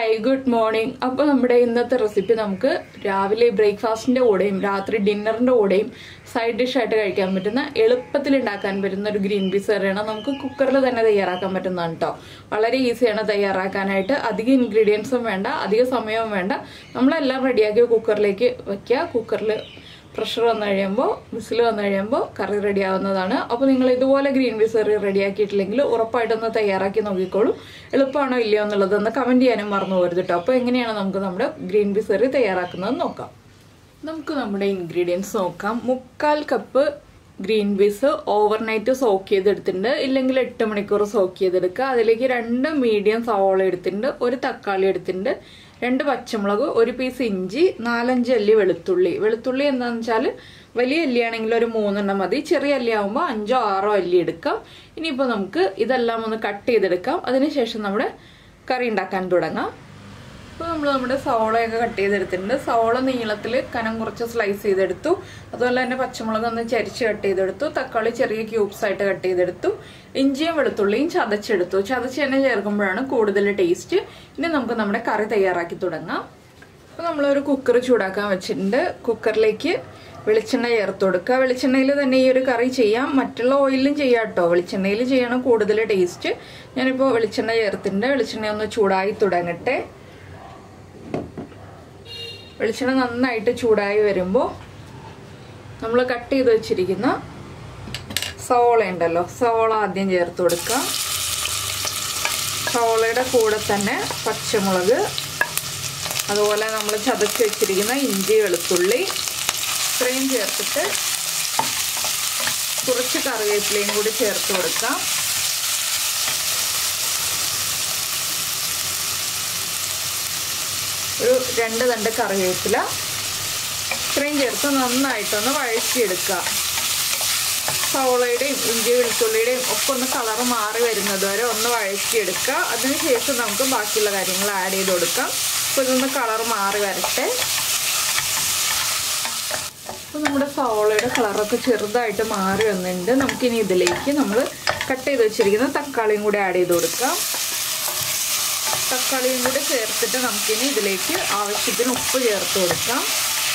hi good morning അപ്പോൾ നമ്മുടെ ഇന്നത്തെ റെസിപ്പി നമുക്ക് രാവിലെ ബ്രേക്ക്ഫാസ്റ്റിന്റെ കൂടെയും രാത്രി ഡിന്നറിന്റെ കൂടെയും സൈഡ് ഡിഷ് ആയിട്ട് കഴിക്കാൻ പറ്റുന്ന എളുപ്പത്തിൽ ഉണ്ടാക്കാൻ പറ്റുന്ന ഒരു ഗ്രീൻ പീസ് കറിയാണ് നമുക്ക് കുക്കറിൽ തന്നെ തയ്യാറാക്കാൻ പറ്റുന്നതാണ് കേട്ടോ വളരെ ഈസിയാണ് തയ്യാറാക്കാനായിട്ട് അധികം ഇൻഗ്രീഡിയൻസും വേണ്ട അധിക സമയവും വേണ്ട നമ്മളെല്ലാം റെഡിയാക്കി കുക്കറിലേക്ക് വെക്കുക കുക്കറിൽ പ്രഷർ വന്നു കഴിയുമ്പോൾ വിസിൽ വന്നു കഴിയുമ്പോൾ കറി റെഡി ആവുന്നതാണ് അപ്പോൾ നിങ്ങൾ ഇതുപോലെ ഗ്രീൻ പീസ് കറി റെഡിയാക്കിയിട്ടില്ലെങ്കിൽ ഉറപ്പായിട്ടൊന്ന് തയ്യാറാക്കി നോക്കിക്കോളൂ എളുപ്പമാണോ ഇല്ലയോ എന്നുള്ളതൊന്ന് കമൻറ്റ് ചെയ്യാനും മറന്നു പോകരുത് കേട്ടോ അപ്പോൾ എങ്ങനെയാണ് നമുക്ക് നമ്മുടെ ഗ്രീൻ പീസ് കറി തയ്യാറാക്കുന്നത് നോക്കാം നമുക്ക് നമ്മുടെ ഇൻഗ്രീഡിയൻസ് നോക്കാം മുക്കാൽ cup green peas overnight soak ചെയ്തെടുത്തിട്ടുണ്ട് ഇല്ലെങ്കിൽ എട്ട് മണിക്കൂർ സോക്ക് ചെയ്തെടുക്കുക അതിലേക്ക് രണ്ട് മീഡിയം സവോള എടുത്തിട്ടുണ്ട് ഒരു തക്കാളി എടുത്തിട്ടുണ്ട് രണ്ട് പച്ചമുളക് ഒരു പീസ് ഇഞ്ചി നാലഞ്ച് അല്ലി വെളുത്തുള്ളി വെളുത്തുള്ളി എന്താണെന്ന് വെച്ചാൽ വലിയ അല്ലിയാണെങ്കിൽ ഒരു മൂന്നെണ്ണം മതി ചെറിയ അല്ലി ആകുമ്പോൾ അഞ്ചോ ആറോ അല്ലി എടുക്കാം ഇനിയിപ്പോൾ നമുക്ക് ഇതെല്ലാം ഒന്ന് കട്ട് ചെയ്തെടുക്കാം അതിനുശേഷം നമ്മുടെ കറി ഉണ്ടാക്കാൻ തുടങ്ങാം അപ്പോൾ നമ്മൾ നമ്മുടെ സവോളയൊക്കെ കട്ട് ചെയ്തെടുത്തിട്ടുണ്ട് സവോള നീളത്തിൽ കനം കുറച്ച് സ്ലൈസ് ചെയ്തെടുത്തു അതുപോലെ തന്നെ പച്ചമുളക് ഒന്ന് ചരിച്ച് കട്ട് ചെയ്തെടുത്തു തക്കാളി ചെറിയ ക്യൂബ്സ് ആയിട്ട് കട്ട് ചെയ്തെടുത്തു ഇഞ്ചിയും വെളുത്തുള്ളിയും ചതച്ചെടുത്തു ചതച്ച് തന്നെ ചേർക്കുമ്പോഴാണ് കൂടുതൽ ടേസ്റ്റ് ഇനി നമുക്ക് നമ്മുടെ കറി തയ്യാറാക്കി തുടങ്ങാം അപ്പോൾ നമ്മളൊരു കുക്കർ ചൂടാക്കാൻ വെച്ചിട്ടുണ്ട് കുക്കറിലേക്ക് വെളിച്ചെണ്ണ ചേർത്ത് കൊടുക്കുക വെളിച്ചെണ്ണയിൽ തന്നെ ഈ ഒരു കറി ചെയ്യാം മറ്റുള്ള ഓയിലും ചെയ്യാം കേട്ടോ വെളിച്ചെണ്ണയിൽ ചെയ്യണം കൂടുതൽ ടേസ്റ്റ് ഞാനിപ്പോൾ വെളിച്ചെണ്ണ ചേർത്തിട്ടുണ്ട് വെളിച്ചെണ്ണ ഒന്ന് ചൂടായി തുടങ്ങട്ടെ വെളിച്ചെണ്ണ നന്നായിട്ട് ചൂടായി വരുമ്പോൾ നമ്മൾ കട്ട് ചെയ്ത് വെച്ചിരിക്കുന്ന സവോള ഉണ്ടല്ലോ സവോള ആദ്യം ചേർത്ത് കൊടുക്കാം സവോളയുടെ കൂടെ തന്നെ പച്ചമുളക് അതുപോലെ നമ്മൾ ചതച്ച് വെച്ചിരിക്കുന്ന ഇഞ്ചി വെളുത്തുള്ളി ഇത്രയും ചേർത്തിട്ട് കുറച്ച് കറിവേപ്പിലയും കൂടി ചേർത്ത് കൊടുക്കാം ഒരു രണ്ട് തണ്ട് കറിവേപ്പില ഇത്രയും ചേർത്ത് നന്നായിട്ടൊന്ന് വഴറ്റിയെടുക്കുക സവോളയുടെയും ഇഞ്ചി വെളുത്തുള്ളിയുടെയും ഒക്കെ ഒന്ന് കളർ മാറി വരുന്നത് വരെ ഒന്ന് വഴറ്റിയെടുക്കുക അതിനുശേഷം നമുക്ക് ബാക്കിയുള്ള കാര്യങ്ങൾ ആഡ് ചെയ്ത് കൊടുക്കാം അപ്പോൾ ഇതൊന്ന് കളർ മാറി വരട്ടെ അപ്പോൾ നമ്മുടെ സവോളയുടെ കളറൊക്കെ ചെറുതായിട്ട് മാറി വന്നിട്ടുണ്ട് നമുക്കിനി ഇതിലേക്ക് നമ്മൾ കട്ട് ചെയ്ത് വെച്ചിരിക്കുന്ന തക്കാളിയും കൂടി ആഡ് ചെയ്ത് കൊടുക്കാം തക്കാളിയും കൂടി ചേർത്തിട്ട് നമുക്കിനി ഇതിലേക്ക് ആവശ്യത്തിന് ഉപ്പ് ചേർത്ത് കൊടുക്കാം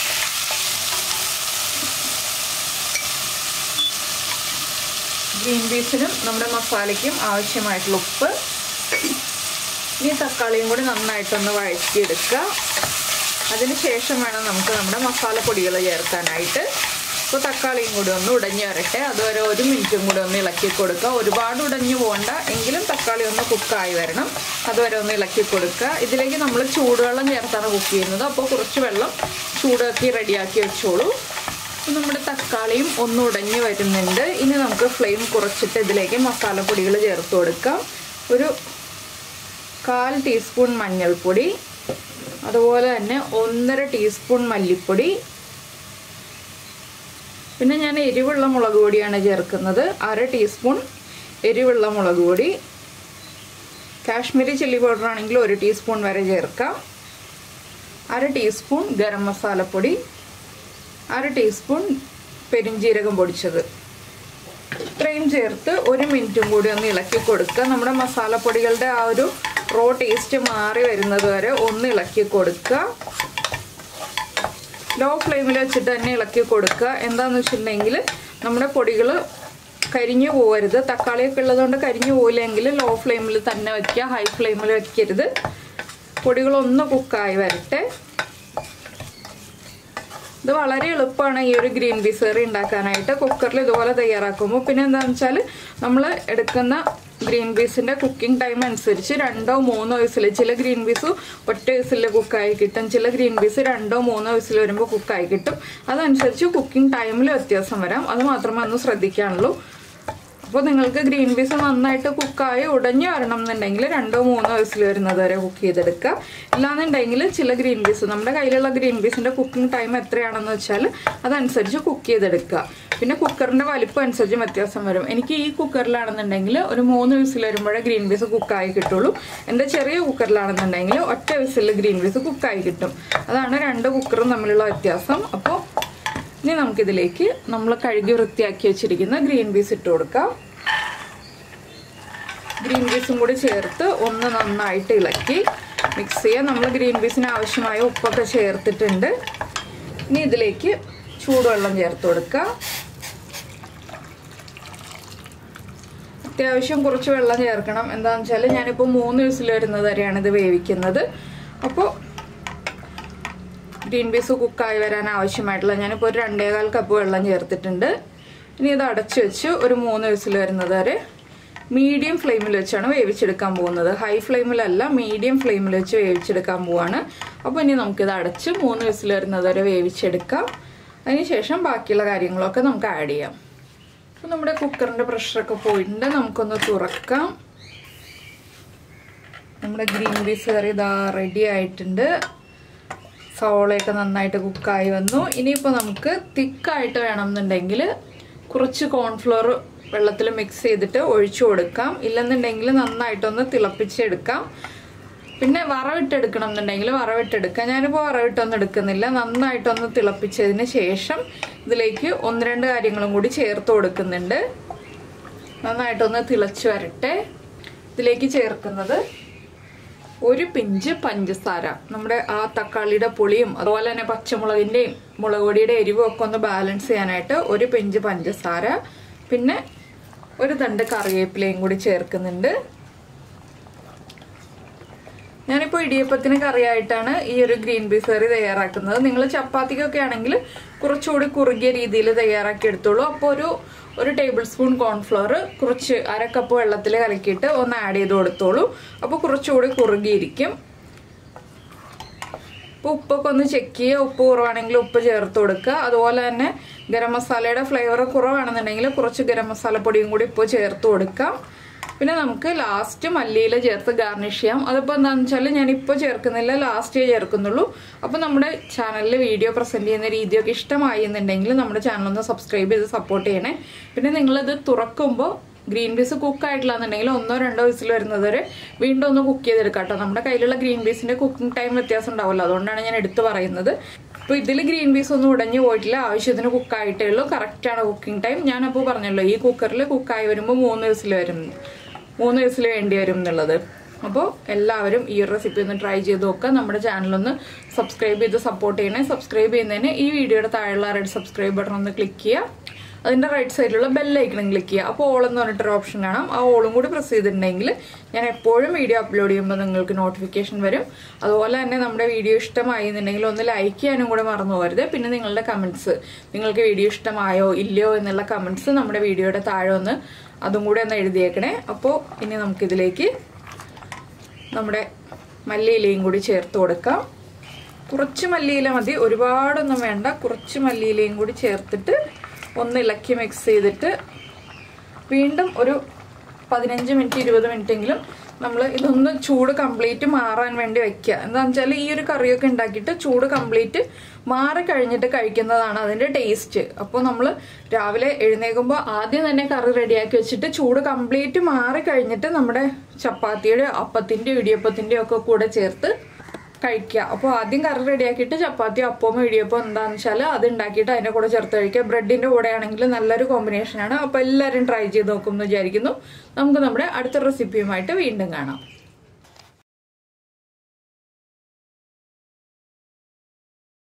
ഗ്രീൻ പീസിനും നമ്മുടെ മസാലയ്ക്കും ആവശ്യമായിട്ടുള്ള ഉപ്പ് ഇനി തക്കാളിയും കൂടി നന്നായിട്ടൊന്ന് വഴറ്റിയെടുക്കുക അതിനുശേഷം വേണം നമുക്ക് നമ്മുടെ മസാലപ്പൊടികൾ ചേർക്കാനായിട്ട് അപ്പോൾ തക്കാളിയും കൂടി ഒന്ന് ഉടഞ്ഞു വരട്ടെ അതുവരെ ഒരു മിനിറ്റും കൂടി ഒന്ന് ഇളക്കി കൊടുക്കുക ഒരുപാട് ഉടഞ്ഞു പോകണ്ട എങ്കിലും തക്കാളി ഒന്ന് കുക്കായി വരണം അതുവരെ ഒന്ന് ഇളക്കി കൊടുക്കുക ഇതിലേക്ക് നമ്മൾ ചൂടുവെള്ളം ചേർത്താണ് കുക്ക് ചെയ്യുന്നത് അപ്പോൾ കുറച്ച് വെള്ളം ചൂടാക്കി റെഡിയാക്കി വെച്ചോളൂ നമ്മുടെ തക്കാളിയും ഒന്ന് ഉടഞ്ഞു വരുന്നുണ്ട് ഇനി നമുക്ക് ഫ്ലെയിം കുറച്ചിട്ട് ഇതിലേക്ക് മസാലപ്പൊടികൾ ചേർത്ത് കൊടുക്കാം ഒരു കാൽ ടീസ്പൂൺ മഞ്ഞൾപ്പൊടി അതുപോലെ തന്നെ ഒന്നര ടീസ്പൂൺ മല്ലിപ്പൊടി പിന്നെ ഞാൻ എരിവുള്ള മുളക് പൊടിയാണ് ചേർക്കുന്നത് അര ടീസ്പൂൺ എരിവുള്ള മുളക് പൊടി കാശ്മീരി ചില്ലി പൗഡർ ആണെങ്കിൽ ഒരു ടീസ്പൂൺ വരെ ചേർക്കാം അര ടീസ്പൂൺ ഗരം മസാലപ്പൊടി അര ടീസ്പൂൺ പെരിഞ്ജീരകം പൊടിച്ചത് ഇത്രയും ചേർത്ത് ഒരു മിനിറ്റും കൂടി ഒന്ന് ഇളക്കി കൊടുക്കുക നമ്മുടെ മസാലപ്പൊടികളുടെ ആ ഒരു റോ ടേസ്റ്റ് മാറി വരുന്നത് വരെ ഒന്ന് ഇളക്കി കൊടുക്കുക ലോ ഫ്ലെയിമിൽ വെച്ചിട്ട് തന്നെ ഇളക്കി കൊടുക്കുക എന്താണെന്ന് വെച്ചിട്ടുണ്ടെങ്കിൽ നമ്മുടെ പൊടികൾ കരിഞ്ഞു പോകരുത് തക്കാളിയൊക്കെ ഉള്ളതുകൊണ്ട് കരിഞ്ഞു പോയില്ലെങ്കിൽ ലോ ഫ്ലെയിമിൽ തന്നെ വയ്ക്കുക ഹൈ ഫ്ലെയിമിൽ വെക്കരുത് പൊടികളൊന്ന് കുക്കായി വരട്ടെ ഇത് വളരെ എളുപ്പമാണ് ഈ ഒരു ഗ്രീൻ പീസ് കറി ഉണ്ടാക്കാനായിട്ട് കുക്കറിൽ ഇതുപോലെ തയ്യാറാക്കുമ്പോൾ പിന്നെ എന്താണെന്ന് വെച്ചാൽ നമ്മൾ എടുക്കുന്ന ഗ്രീൻ പീസിൻ്റെ കുക്കിംഗ് ടൈം അനുസരിച്ച് രണ്ടോ മൂന്നോ വിസിൽ ചില ഗ്രീൻ പീസ് ഒറ്റ വിസിൽ കുക്കായി കിട്ടും ചില ഗ്രീൻ പീസ് രണ്ടോ മൂന്നോ വിസിൽ വരുമ്പോൾ കുക്കായി കിട്ടും അതനുസരിച്ച് കുക്കിംഗ് ടൈമിൽ വ്യത്യാസം വരാം അത് മാത്രമേ ഒന്ന് ശ്രദ്ധിക്കാനുള്ളൂ അപ്പോൾ നിങ്ങൾക്ക് ഗ്രീൻ പീസ് നന്നായിട്ട് കുക്കായി ഉടഞ്ഞു വരണം എന്നുണ്ടെങ്കിൽ രണ്ടോ മൂന്നോ വിസിൽ വരുന്നത് വരെ കുക്ക് ചെയ്തെടുക്കുക ഇല്ലാന്നുണ്ടെങ്കിൽ ചില ഗ്രീൻ പീസ് നമ്മുടെ കയ്യിലുള്ള ഗ്രീൻ പീസിൻ്റെ കുക്കിംഗ് ടൈം എത്രയാണെന്ന് വെച്ചാൽ അതനുസരിച്ച് കുക്ക് ചെയ്തെടുക്കുക പിന്നെ കുക്കറിൻ്റെ വലിപ്പം അനുസരിച്ച് വ്യത്യാസം വരും എനിക്ക് ഈ കുക്കറിലാണെന്നുണ്ടെങ്കിൽ ഒരു മൂന്ന് വിസിൽ വരുമ്പോഴേ ഗ്രീൻ പീസ് കുക്കായി കിട്ടുള്ളൂ എൻ്റെ ചെറിയ കുക്കറിലാണെന്നുണ്ടെങ്കിൽ ഒറ്റ വിസിൽ ഗ്രീൻ പീസ് കുക്കായി കിട്ടും അതാണ് രണ്ട് കുക്കറും തമ്മിലുള്ള വ്യത്യാസം അപ്പോൾ ഇനി നമുക്കിതിലേക്ക് നമ്മൾ കഴുകി വൃത്തിയാക്കി വെച്ചിരിക്കുന്ന ഗ്രീൻ പീസ് ഇട്ട് കൊടുക്കാം ഗ്രീൻ പീസും കൂടി ചേർത്ത് ഒന്ന് നന്നായിട്ട് ഇളക്കി മിക്സ് ചെയ്യുക നമ്മൾ ഗ്രീൻ പീസിന് ആവശ്യമായ ഉപ്പൊക്കെ ചേർത്തിട്ടുണ്ട് ഇനി ഇതിലേക്ക് ചൂടുവെള്ളം ചേർത്ത് കൊടുക്കുക അത്യാവശ്യം കുറച്ച് വെള്ളം ചേർക്കണം എന്താണെന്ന് വെച്ചാൽ ഞാനിപ്പോൾ മൂന്ന് വിസിൽ വരുന്നത് വരെയാണ് ഇത് വേവിക്കുന്നത് അപ്പോൾ ഗ്രീൻ പീസ് കുക്കായി വരാൻ ആവശ്യമായിട്ടുള്ള ഞാനിപ്പോൾ ഒരു രണ്ടേകാൽ കപ്പ് വെള്ളം ചേർത്തിട്ടുണ്ട് ഇനി ഇത് അടച്ചു വെച്ച് ഒരു മൂന്ന് വിസിൽ വരുന്നത് വരെ മീഡിയം ഫ്ലെയിമിൽ വെച്ചാണ് വേവിച്ചെടുക്കാൻ പോകുന്നത് ഹൈ ഫ്ലെയിമിലല്ല മീഡിയം ഫ്ലെയിമിൽ വെച്ച് വേവിച്ചെടുക്കാൻ പോവാണ് അപ്പോൾ ഇനി നമുക്കിത് അടച്ച് മൂന്ന് വിസിൽ വരുന്നത് വരെ വേവിച്ചെടുക്കാം അതിനുശേഷം ബാക്കിയുള്ള കാര്യങ്ങളൊക്കെ നമുക്ക് ആഡ് ചെയ്യാം അപ്പോൾ നമ്മുടെ കുക്കറിൻ്റെ പ്രഷറൊക്കെ പോയിട്ടുണ്ട് നമുക്കൊന്ന് തുറക്കാം നമ്മുടെ ഗ്രീൻ പീസ് കറി ഇതാ റെഡി ആയിട്ടുണ്ട് സവോളയൊക്കെ നന്നായിട്ട് കുക്കായി വന്നു ഇനിയിപ്പോൾ നമുക്ക് തിക്കായിട്ട് വേണമെന്നുണ്ടെങ്കിൽ കുറച്ച് കോൺഫ്ലോർ വെള്ളത്തിൽ മിക്സ് ചെയ്തിട്ട് ഒഴിച്ചു കൊടുക്കാം ഇല്ലെന്നുണ്ടെങ്കിൽ നന്നായിട്ടൊന്ന് തിളപ്പിച്ചെടുക്കാം പിന്നെ വറവിട്ടെടുക്കണം എന്നുണ്ടെങ്കിൽ വറവിട്ടെടുക്കാം ഞാനിപ്പോൾ വറവിട്ടൊന്നും എടുക്കുന്നില്ല നന്നായിട്ടൊന്ന് തിളപ്പിച്ചതിന് ശേഷം ഇതിലേക്ക് ഒന്ന് രണ്ട് കാര്യങ്ങളും കൂടി ചേർത്ത് കൊടുക്കുന്നുണ്ട് നന്നായിട്ടൊന്ന് തിളച്ച് വരട്ടെ ഇതിലേക്ക് ചേർക്കുന്നത് ഒരു പിഞ്ച് പഞ്ചസാര നമ്മുടെ ആ തക്കാളിയുടെ പുളിയും അതുപോലെ തന്നെ പച്ചമുളകിൻ്റെയും മുളക് പൊടിയുടെ എരിവും ഒക്കെ ഒന്ന് ബാലൻസ് ചെയ്യാനായിട്ട് ഒരു പിഞ്ച് പഞ്ചസാര പിന്നെ ഒരു തണ്ട് കറിവേപ്പിലയും കൂടി ചേർക്കുന്നുണ്ട് ഞാനിപ്പോൾ ഇടിയപ്പത്തിന് കറിയായിട്ടാണ് ഈ ഒരു ഗ്രീൻ പീസ് കറി തയ്യാറാക്കുന്നത് നിങ്ങൾ ചപ്പാത്തിക്കൊക്കെ ആണെങ്കിൽ കുറച്ചുകൂടി കുറുകിയ രീതിയിൽ തയ്യാറാക്കി എടുത്തോളൂ അപ്പോൾ ഒരു ഒരു ടേബിൾ സ്പൂൺ കോൺഫ്ലവർ കുറച്ച് അര കപ്പ് വെള്ളത്തിൽ കലക്കിയിട്ട് ഒന്ന് ആഡ് ചെയ്ത് കൊടുത്തോളൂ അപ്പോൾ കുറച്ചുകൂടി കുറുകിയിരിക്കും അപ്പോൾ ഉപ്പൊക്കെ ഒന്ന് ചെക്ക് ചെയ്യുക ഉപ്പ് കുറവാണെങ്കിൽ ഉപ്പ് ചേർത്ത് കൊടുക്കുക അതുപോലെ തന്നെ ഗരം മസാലയുടെ ഫ്ലേവർ കുറവാണെന്നുണ്ടെങ്കിൽ കുറച്ച് ഗരം മസാലപ്പൊടിയും കൂടി ഇപ്പോൾ ചേർത്ത് കൊടുക്കാം പിന്നെ നമുക്ക് ലാസ്റ്റ് മല്ലിയില ചേർത്ത് ഗാർണിഷ് ചെയ്യാം അതിപ്പോൾ എന്താണെന്ന് വെച്ചാൽ ഞാനിപ്പോൾ ചേർക്കുന്നില്ല ലാസ്റ്റേ ചേർക്കുന്നുള്ളൂ അപ്പോൾ നമ്മുടെ ചാനലിൽ വീഡിയോ പ്രസൻറ്റ് ചെയ്യുന്ന രീതിയൊക്കെ ഇഷ്ടമായി എന്നുണ്ടെങ്കിൽ നമ്മുടെ ചാനൽ ഒന്ന് സബ്സ്ക്രൈബ് ചെയ്ത് സപ്പോർട്ട് ചെയ്യണേ പിന്നെ നിങ്ങളിത് തുറക്കുമ്പോൾ ഗ്രീൻ പീസ് കുക്ക് ആയിട്ടില്ലാന്നുണ്ടെങ്കിൽ ഒന്നോ രണ്ടോ വിസിൽ വരുന്നത് വരെ വീണ്ടും ഒന്ന് കുക്ക് ചെയ്തെടുക്കാം കേട്ടോ നമ്മുടെ കയ്യിലുള്ള ഗ്രീൻ പീസിന്റെ കുക്കിംഗ് ടൈം വ്യത്യാസം ഉണ്ടാവുമല്ലോ അതുകൊണ്ടാണ് ഞാൻ എടുത്തു പറയുന്നത് അപ്പോൾ ഇതിൽ ഗ്രീൻ പീസ് ഒന്നും ഉടഞ്ഞു പോയിട്ടില്ല ആവശ്യത്തിന് കുക്കായിട്ടേ ഉള്ളൂ കറക്റ്റാണ് കുക്കിംഗ് ടൈം ഞാനപ്പോൾ പറഞ്ഞല്ലോ ഈ കുക്കറിൽ കുക്കായി വരുമ്പോൾ മൂന്ന് വിസിൽ വരും മൂന്ന് വിസിൽ വേണ്ടി വരും എന്നുള്ളത് അപ്പോൾ എല്ലാവരും ഈ ഒരു റെസിപ്പി ഒന്ന് ട്രൈ ചെയ്ത് നോക്കുക നമ്മുടെ ചാനലൊന്ന് സബ്സ്ക്രൈബ് ചെയ്ത് സപ്പോർട്ട് ചെയ്യണേ സബ്സ്ക്രൈബ് ചെയ്യുന്നതിന് ഈ വീഡിയോയുടെ താഴെയുള്ള റെഡ് സബ്സ്ക്രൈബ് ബട്ടൺ ഒന്ന് ക്ലിക്ക് ചെയ്യുക അതിൻ്റെ റൈറ്റ് സൈഡിലുള്ള ബെല്ലൈക്കണം ക്ലിക്ക് ചെയ്യുക അപ്പോൾ ഓൾ എന്ന് പറഞ്ഞിട്ടൊരു ഓപ്ഷൻ കാണാം ആ ഓളും കൂടി പ്രസ് ചെയ്തിട്ടുണ്ടെങ്കിൽ ഞാൻ എപ്പോഴും വീഡിയോ അപ്ലോഡ് ചെയ്യുമ്പോൾ നിങ്ങൾക്ക് നോട്ടിഫിക്കേഷൻ വരും അതുപോലെ തന്നെ നമ്മുടെ വീഡിയോ ഇഷ്ടമായി എന്നുണ്ടെങ്കിൽ ഒന്ന് ലൈക്ക് ചെയ്യാനും കൂടെ മറന്നു പോകരുത് പിന്നെ നിങ്ങളുടെ കമൻറ്റ്സ് നിങ്ങൾക്ക് വീഡിയോ ഇഷ്ടമായോ ഇല്ലയോ എന്നുള്ള കമൻറ്റ്സ് നമ്മുടെ വീഡിയോയുടെ താഴെ ഒന്ന് അതും കൂടെ ഒന്ന് എഴുതിയേക്കണേ അപ്പോൾ ഇനി നമുക്കിതിലേക്ക് നമ്മുടെ മല്ലിയിലയും കൂടി ചേർത്ത് കൊടുക്കാം കുറച്ച് മല്ലിയില മതി ഒരുപാടൊന്നും വേണ്ട കുറച്ച് മല്ലിയിലയും കൂടി ചേർത്തിട്ട് ഒന്ന് ഇളക്കി മിക്സ് ചെയ്തിട്ട് വീണ്ടും ഒരു പതിനഞ്ച് മിനിറ്റ് ഇരുപത് മിനിറ്റ് എങ്കിലും നമ്മൾ ഇതൊന്ന് ചൂട് കംപ്ലീറ്റ് മാറാൻ വേണ്ടി വെക്കുക എന്താണെന്ന് വെച്ചാൽ ഈ ഒരു കറിയൊക്കെ ഉണ്ടാക്കിയിട്ട് ചൂട് കംപ്ലീറ്റ് മാറി കഴിഞ്ഞിട്ട് കഴിക്കുന്നതാണ് അതിന്റെ ടേസ്റ്റ് അപ്പോൾ നമ്മൾ രാവിലെ എഴുന്നേൽക്കുമ്പോൾ ആദ്യം തന്നെ കറി റെഡിയാക്കി വെച്ചിട്ട് ചൂട് കംപ്ലീറ്റ് മാറി കഴിഞ്ഞിട്ട് നമ്മുടെ ചപ്പാത്തിയുടെ അപ്പത്തിൻ്റെ ഇടിയപ്പത്തിൻ്റെ ഒക്കെ കൂടെ ചേർത്ത് കഴിക്കുക അപ്പോൾ ആദ്യം കറി റെഡിയാക്കിയിട്ട് ചപ്പാത്തി അപ്പവും ഇടിയപ്പം എന്താണെന്ന് വെച്ചാൽ അത് ഉണ്ടാക്കിയിട്ട് അതിൻ്റെ കൂടെ ചേർത്ത് കഴിക്കുക ബ്രെഡിൻ്റെ കൂടെ ആണെങ്കിൽ നല്ലൊരു കോമ്പിനേഷനാണ് അപ്പോൾ എല്ലാവരും ട്രൈ ചെയ്ത് നോക്കും എന്ന് വിചാരിക്കുന്നു നമുക്ക് നമ്മുടെ അടുത്ത റെസിപ്പിയുമായിട്ട് വീണ്ടും കാണാം